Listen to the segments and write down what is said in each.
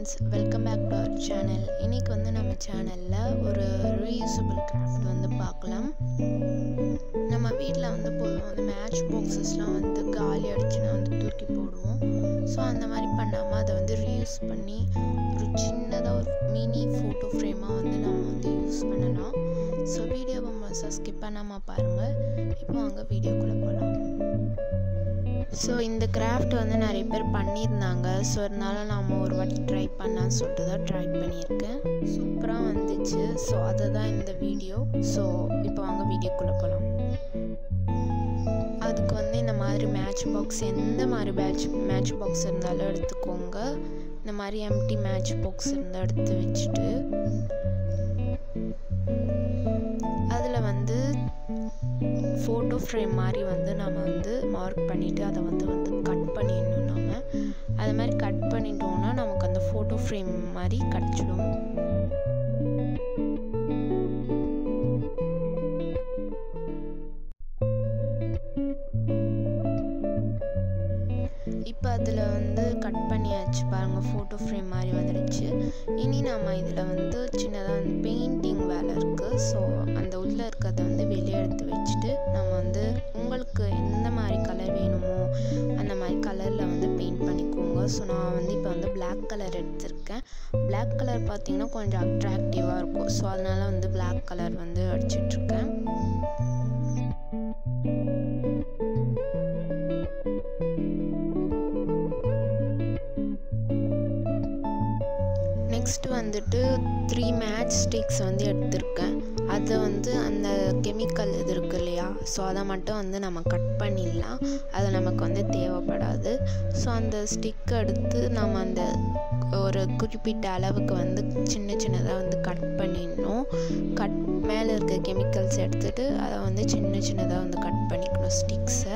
friends welcome back to our channel இன்றைக்கி வந்து நம்ம சேனலில் ஒரு ரீயூசபிள் கிராஃப்ட் வந்து பார்க்கலாம் நம்ம வீட்டில் வந்து பொதுவாக வந்து மேட்ச் பாக்ஸஸ்லாம் வந்து காலி அடிச்சுனா வந்து தூக்கி போடுவோம் ஸோ அந்த மாதிரி பண்ணாமல் அதை வந்து ரீயூஸ் பண்ணி ஒரு சின்னதாக ஒரு மினி ஃபோட்டோ ஃப்ரேமாக வந்து நம்ம வந்து யூஸ் பண்ணலாம் ஸோ வீடியோவை மோஸ்ட்டாக ஸ்கிப் பண்ணாமல் பாருங்கள் இப்போ அங்கே வீடியோக்குள்ளே போகலாம் ஸோ இந்த கிராஃப்ட் வந்து நிறைய பேர் பண்ணியிருந்தாங்க ஸோ அதனால நாம் ஒரு வாட்டி ட்ரை பண்ணலான்னு சொல்லிட்டு தான் ட்ரை பண்ணியிருக்கேன் சூப்பராக வந்துச்சு ஸோ அதுதான் இந்த வீடியோ ஸோ இப்போ வாங்க வீடியோக்குள்ளே போகலாம் அதுக்கு வந்து இந்த மாதிரி மேட்ச் பாக்ஸ் எந்த மாதிரி மேட்ச் மேட்ச் பாக்ஸ் இருந்தாலும் எடுத்துக்கோங்க இந்த மாதிரி எம்டி மேட்ச் பாக்ஸ் இருந்தால் எடுத்து வச்சுட்டு அதில் வந்து ஃபோட்டோ ஃப்ரேம் மாதிரி வந்து நம்ம வந்து மார்க் பண்ணிவிட்டு அதை வந்து வந்து கட் பண்ணிடணும் நம்ம அது மாதிரி கட் பண்ணிட்டோம்னா நமக்கு அந்த ஃபோட்டோ ஃப்ரேம் மாதிரி கிடச்சிடும் இப்போ அதில் வந்து கட் பண்ணியாச்சு பாருங்கள் ஃபோட்டோ ஃப்ரேம் மாதிரி வந்துடுச்சு இனி நம்ம இதில் வந்து சின்னதாக வந்து பெயிண்டிங் வேலை இருக்குது ஸோ அந்த உள்ளே இருக்கிறத வந்து வெளியே எடுத்து வச்சுட்டு நம்ம வந்து உங்களுக்கு எந்த மாதிரி கலர் வேணுமோ அந்த மாதிரி கலரில் வந்து பெயிண்ட் பண்ணிக்கோங்க ஸோ நான் வந்து இப்போ வந்து பிளாக் கலர் எடுத்திருக்கேன் பிளாக் கலர் பார்த்தீங்கன்னா கொஞ்சம் அட்ராக்டிவாக இருக்கும் ஸோ அதனால் வந்து பிளாக் கலர் வந்து அடிச்சிட்ருக்கேன் நெக்ஸ்ட் வந்துட்டு த்ரீ மேட்ச் ஸ்டிக்ஸ் வந்து எடுத்திருக்கேன் அதை வந்து அந்த கெமிக்கல் இது இருக்கு இல்லையா ஸோ அதை மட்டும் வந்து நம்ம கட் பண்ணிடலாம் அது நமக்கு வந்து தேவைப்படாது ஸோ அந்த ஸ்டிக் எடுத்து நம்ம அந்த ஒரு குறிப்பிட்ட அளவுக்கு வந்து சின்ன சின்னதாக வந்து கட் பண்ணிடணும் கட் மேலே இருக்க கெமிக்கல்ஸ் எடுத்துகிட்டு அதை வந்து சின்ன சின்னதாக வந்து கட் பண்ணிக்கணும் ஸ்டிக்ஸை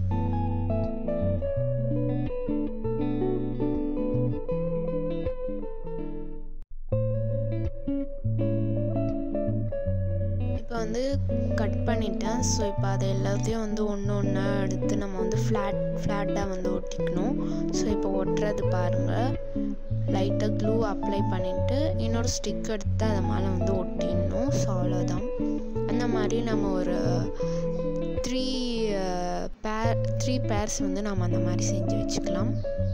இப்போ வந்து கட் பண்ணிட்டேன் ஸோ இப்போ அதை எல்லாத்தையும் வந்து ஒன்று ஒன்றா எடுத்து நம்ம வந்து ஃப்ளாட் ஃப்ளாட்டாக வந்து ஒட்டிக்கணும் ஸோ இப்போ ஒட்டுறது பாருங்கள் லைட்டாக க்ளூ அப்ளை பண்ணிவிட்டு இன்னொரு ஸ்டிக் எடுத்து அதை மேலே வந்து ஒட்டிடணும் ஸோ அவ்வளோதான் அந்த மாதிரி நம்ம ஒரு த்ரீ பேர் த்ரீ பேர்ஸ் வந்து நம்ம அந்த மாதிரி செஞ்சு வச்சுக்கலாம்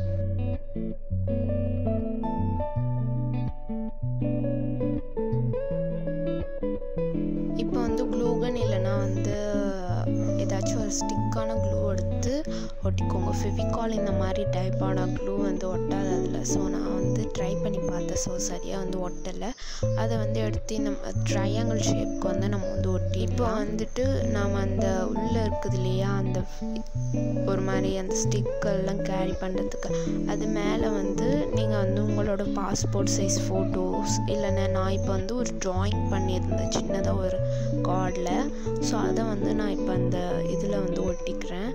இப்போ வந்து க்ளூகன் இல்லைன்னா வந்து ஏதாச்சும் ஒரு ஸ்டிக்கான க்ளூ எடுத்து ஒட்டிக்கோங்க ஃபெவிகால் இந்த மாதிரி டைப்பான க்ளூ வந்து ஒட்டாது அதில் ஸோ நான் வந்து ட்ரை பண்ணி பார்த்தேன் ஸோ சரியாக வந்து ஒட்டலை அதை வந்து எடுத்து நம்ம ட்ரையாங்கிள் ஷேப்க்கு வந்து நம்ம வந்து ஒட்டி இப்போ வந்துட்டு நாம் அந்த உள்ளே இருக்குது இல்லையா அந்த ஒரு மாதிரி அந்த ஸ்டிக்கெல்லாம் கேரி பண்ணுறதுக்கு அது மேலே வந்து நீங்கள் வந்து உங்களோட பாஸ்போர்ட் சைஸ் ஃபோட்டோஸ் இல்லைன்னா நான் இப்போ வந்து ஒரு ட்ராயிங் பண்ணியிருந்தேன் சின்னதாக ஒரு கார்டில் ஸோ அதை வந்து நான் இப்போ அந்த இதில் வந்து ஒட்டிக்கிறேன்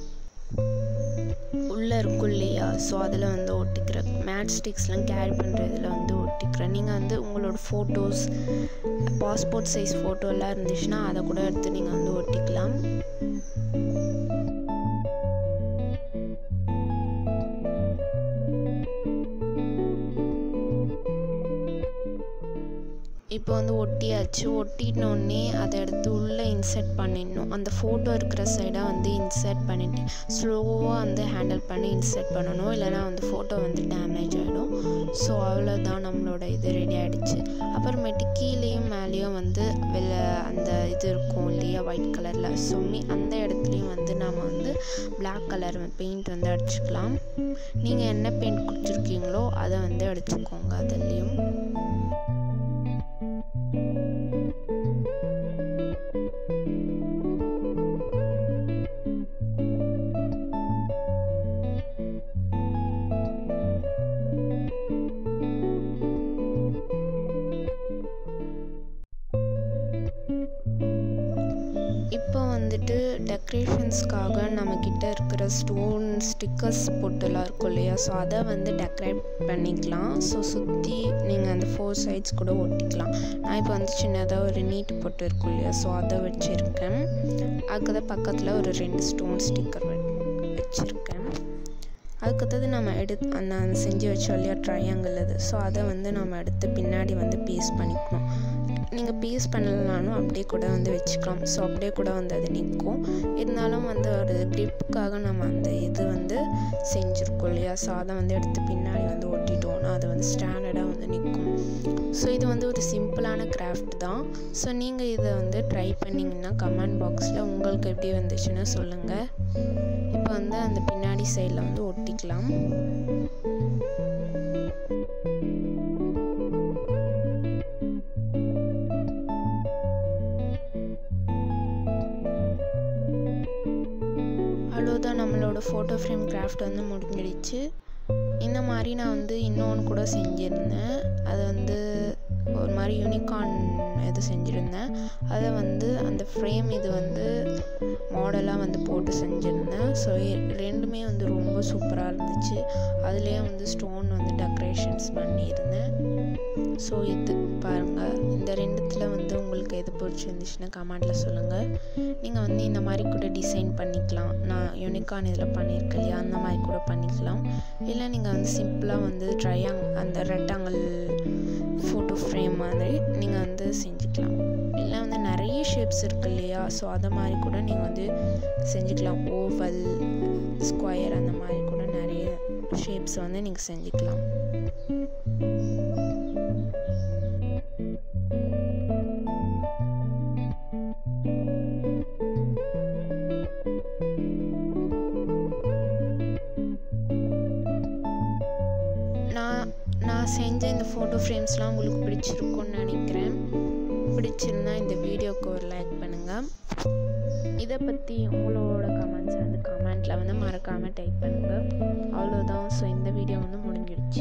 உள்ளே இருக்கும் இல்லையா ஸோ அதில் வந்து ஒட்டிக்கிறேன் மேட் ஸ்டிக்ஸ்லாம் கேரி பண்ணுற இதில் வந்து ஒட்டிக்கிறேன் நீங்கள் வந்து உங்களோட ஃபோட்டோஸ் பாஸ்போர்ட் சைஸ் ஃபோட்டோலாம் இருந்துச்சுன்னா அதை கூட எடுத்து நீங்கள் வந்து ஒட்டிக்கலாம் இப்போ வந்து ஒட்டியாச்சு ஒட்டினோடனே அதை எடுத்து உள்ளே இன்சர்ட் பண்ணிடணும் அந்த ஃபோட்டோ இருக்கிற சைடாக வந்து இன்சர்ட் பண்ணிட்டு ஸ்லோவாக வந்து ஹேண்டில் பண்ணி இன்சர்ட் பண்ணணும் இல்லைனா வந்து ஃபோட்டோ வந்து டேமேஜ் ஆகிடும் ஸோ அவ்வளோதான் நம்மளோட இது ரெடி ஆகிடுச்சு அப்புறமேட்டு கீழேயும் மேலேயும் வந்து வெளில அந்த இது இருக்கும் இல்லையா ஒயிட் கலரில் சும்மி அந்த இடத்துலையும் வந்து நம்ம வந்து பிளாக் கலர் பெயிண்ட் வந்து அடிச்சுக்கலாம் நீங்கள் என்ன பெயிண்ட் கொடுத்துருக்கீங்களோ அதை வந்து அடிச்சுக்கோங்க அதுலேயும் இப்போ வந்துட்டு டெக்கரேஷன்ஸ்க்காக நம்மக்கிட்ட இருக்கிற ஸ்டோன் ஸ்டிக்கர்ஸ் பொட்டெல்லாம் இருக்கும் இல்லையா ஸோ அதை வந்து டெக்கரேட் பண்ணிக்கலாம் ஸோ சுற்றி நீங்கள் அந்த ஃபோர் சைட்ஸ் கூட ஒட்டிக்கலாம் நான் இப்போ வந்து சின்னதாக ஒரு நீட் பொட்டு இருக்கும் இல்லையா ஸோ அதை வச்சுருக்கேன் அதுக்கு தான் பக்கத்தில் ஒரு ரெண்டு ஸ்டோன் ஸ்டிக்கர் வச்சுருக்கேன் அதுக்கடுத்தது நம்ம எடுத்து அந்த அந்த செஞ்சு வச்சோம் இல்லையா ட்ரையாங்கிள் அது ஸோ அதை வந்து நம்ம எடுத்து பின்னாடி வந்து பீஸ் பண்ணிக்கணும் நீங்கள் பீஸ் பண்ணலனாலும் அப்படியே கூட வந்து வச்சுக்கலாம் ஸோ அப்படியே கூட வந்து அது நிற்கும் இருந்தாலும் வந்து ஒரு க்ரிப்புக்காக நம்ம அந்த இது வந்து செஞ்சுருக்கோம் இல்லையா ஸோ அதை வந்து எடுத்து பின்னாடி வந்து ஒட்டிட்டோம்னா அது வந்து ஸ்டாண்டர்டாக வந்து நிற்கும் ஸோ இது வந்து ஒரு சிம்பிளான கிராஃப்ட் தான் ஸோ நீங்கள் இதை வந்து ட்ரை பண்ணிங்கன்னா கமெண்ட் பாக்ஸில் உங்களுக்கு எப்படி வந்துச்சுன்னு சொல்லுங்கள் இப்போ வந்து அந்த பின்னாடி சைடில் வந்து ஒட்டிக்கலாம் அவ்வளோதான் நம்மளோட ஃபோட்டோ ஃப்ரேம் கிராஃப்ட் வந்து முடிஞ்சிடுச்சு இந்த மாதிரி நான் வந்து இன்னொன்று கூட செஞ்சுருந்தேன் அது வந்து ஒரு மாதிரி யூனிகார்ன் இது செஞ்சுருந்தேன் அதை வந்து அந்த ஃப்ரேம் இது வந்து மாடலாக வந்து போட்டு செஞ்சுருந்தேன் ஸோ ரெண்டுமே வந்து ரொம்ப சூப்பராக இருந்துச்சு அதுலேயே வந்து ஸ்டோன் வந்து டெக்கரேஷன்ஸ் பண்ணியிருந்தேன் ஸோ இது பாருங்கள் இந்த ரெண்டுத்தில் வந்து உங்களுக்கு எது பிடிச்சிருந்துச்சுன்னா கமெண்டில் சொல்லுங்கள் நீங்கள் வந்து இந்த மாதிரி கூட டிசைன் பண்ணிக்கலாம் நான் யூனிகான் இதில் பண்ணியிருக்கேன் இல்லையா அந்த மாதிரி கூட பண்ணிக்கலாம் இல்லை நீங்கள் வந்து சிம்பிளாக வந்து ட்ரையாங் அந்த ரெக்டாங்கிள் ஃபோட்டோ ஃப்ரேம் மாதிரி நீங்கள் வந்து செஞ்சுக்கலாம் இல்லை வந்து நிறைய ஷேப்ஸ் இருக்கு இல்லையா ஸோ அதை மாதிரி கூட நீங்கள் வந்து செஞ்சுக்கலாம் ஓவல் ஸ்கொயர் அந்த மாதிரி கூட நிறைய ஷேப்ஸ் வந்து நீங்கள் செஞ்சுக்கலாம் நான் நான் செஞ்ச இந்த ஃபோட்டோ ஃப்ரேம்ஸ்லாம் உங்களுக்கு பிடிச்சிருக்கும்னு நினைக்கிறேன் பிடிச்சிருந்தா இந்த வீடியோவுக்கு ஒரு லைக் பண்ணுங்கள் இதை பற்றி உங்களோட கமெண்ட்ஸ் வந்து கமெண்ட்டில் வந்து மறக்காமல் டைப் பண்ணுங்கள் அவ்வளோதான் ஸோ இந்த வீடியோ வந்து முடிஞ்சிடுச்சு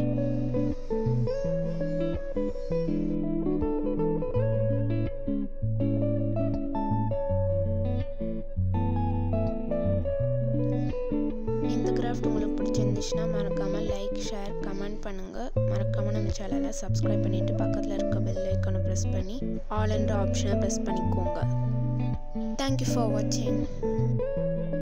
இந்த கிராஃப்ட் உங்களுக்கு பிடிச்சிருந்துச்சுன்னா மறக்காமல் லைக் ஷேர் கமெண்ட் பண்ணுங்கள் மறக்காமல் நம்ம சேனலை சப்ஸ்கிரைப் பண்ணிவிட்டு பக்கத்தில் இருக்க பெல் ஐக்கானை ப்ரெஸ் பண்ணி ஆல் என்ற ஆப்ஷனை ப்ரெஸ் பண்ணிக்கோங்க தேங்க்யூ ஃபார் வாட்சிங்